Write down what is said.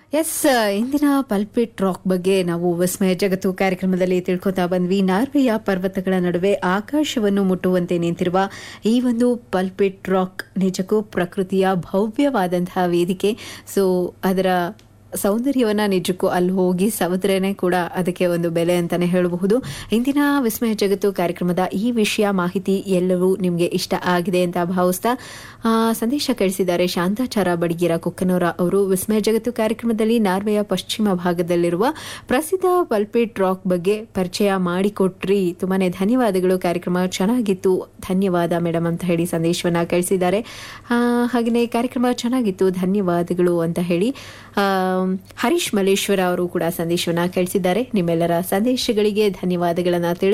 S ಇಂದಿನ pulpit rock ಬಗ್ಗೆ ನಾವು ವಿಸ್ಮಯ ಜಗತ್ತು ಕಾರ್ಯಕ್ರಮದಲ್ಲಿ ತಿಳ್ಕೊತಾ ಬಂದ್ವಿ ನಾರ್ವೆಯ ಪರ್ವತಗಳ ನಡುವೆ ಆಕಾಶವನ್ನು ಮುಟ್ಟುವಂತೆ ನಿಂತಿರುವ ಈ ಒಂದು ಪಲ್ಪಿಟ್ ರಾಕ್ ನಿಜಕ್ಕೂ ಪ್ರಕೃತಿಯ ಭವ್ಯವಾದಂತಹ ವೇದಿಕೆ ಸೊ ಅದರ ಸೌಂದರ್ಯವನ್ನ ನಿಜಕ್ಕೂ ಅಲ್ಲಿ ಹೋಗಿ ಸವದ್ರೇನೆ ಕೂಡ ಅದಕ್ಕೆ ಒಂದು ಬೆಲೆ ಅಂತಾನೆ ಹೇಳಬಹುದು ಇಂದಿನ ವಿಸ್ಮಯ ಜಗತ್ತು ಕಾರ್ಯಕ್ರಮದ ಈ ವಿಷಯ ಮಾಹಿತಿ ಎಲ್ಲವೂ ನಿಮಗೆ ಇಷ್ಟ ಆಗಿದೆ ಅಂತ ಭಾವಿಸ್ತಾ ಆ, ಸಂದೇಶ ಕಳಿಸಿದ್ದಾರೆ ಶಾಂತಾಚಾರ ಬಡಗಿರ ಕುಕ್ಕನೂರ ಅವರು ವಿಸ್ಮಯ ಜಗತ್ತು ಕಾರ್ಯಕ್ರಮದಲ್ಲಿ ನಾರ್ವೆಯ ಪಶ್ಚಿಮ ಭಾಗದಲ್ಲಿರುವ ಪ್ರಸಿದ್ಧ ಪಲ್ಪಿಟ್ ರಾಕ್ ಬಗ್ಗೆ ಪರಿಚಯ ಮಾಡಿಕೊಟ್ರಿ ತುಂಬಾನೇ ಧನ್ಯವಾದಗಳು ಕಾರ್ಯಕ್ರಮ ಚೆನ್ನಾಗಿತ್ತು ಧನ್ಯವಾದ ಮೇಡಮ್ ಅಂತ ಹೇಳಿ ಸಂದೇಶವನ್ನ ಕಳಿಸಿದ್ದಾರೆ ಆ, ಹಾಗೆಯೇ ಕಾರ್ಯಕ್ರಮ ಚೆನ್ನಾಗಿತ್ತು ಧನ್ಯವಾದಗಳು ಅಂತ ಹೇಳಿ ಆ, ಹರೀಶ್ ಮಲ್ಲೇಶ್ವರ ಅವರು ಕೂಡ ಸಂದೇಶವನ್ನ ಕಳಿಸಿದ್ದಾರೆ ನಿಮ್ಮೆಲ್ಲರ ಸಂದೇಶಗಳಿಗೆ ಧನ್ಯವಾದಗಳನ್ನ ತಿಳಿಸಿ